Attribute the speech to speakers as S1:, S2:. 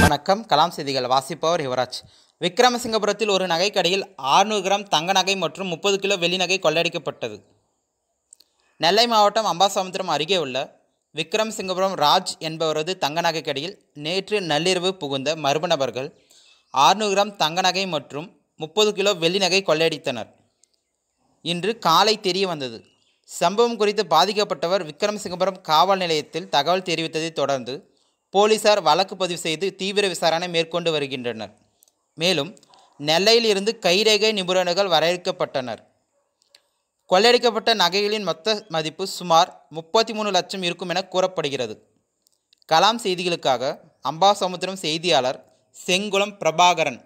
S1: வணக்கம் கலாம் செய்திகள் வாசிப்பவர் யுவராஜ் விக்ரமசிங்கபுரத்தில் ஒரு நகைக்கடையில் 600 கிராம் தங்க நகை மற்றும் முப்பது கிலோ வெள்ளி நகை கொள்ளையடிக்கப்பட்டது நெல்லை மாவட்டம் அம்பாசமுத்திரம் அருகே உள்ள விக்ரமசிங்கபுரம் ராஜ் என்பவரது தங்க நகைக்கடையில் நேற்று நள்ளிரவு புகுந்த மர்ம நபர்கள் 600 கிராம் தங்க நகை மற்றும் முப்பது கிலோ வெள்ளி நகை கொள்ளையடித்தனர் இன்று காலை தெரிய வந்தது சம்பவம் குறித்து பாதிக்கப்பட்டவர் விக்ரமசிங்கபுரம் காவல் நிலையத்தில் தகவல் தெரிவித்ததைத் தொடர்ந்து போலீசார் வழக்கு பதிவு செய்து தீவிர விசாரணை மேற்கொண்டு வருகின்றனர் மேலும் நெல்லையில் இருந்து கைரேகை நிபுணர்கள் வரவேற்கப்பட்டனர் கொள்ளையடிக்கப்பட்ட நகைகளின் மொத்த மதிப்பு சுமார் முப்பத்தி மூணு லட்சம் இருக்கும் என கூறப்படுகிறது கலாம் செய்திகளுக்காக அம்பாசமுத்திரம் செய்தியாளர் செங்குளம் பிரபாகரன்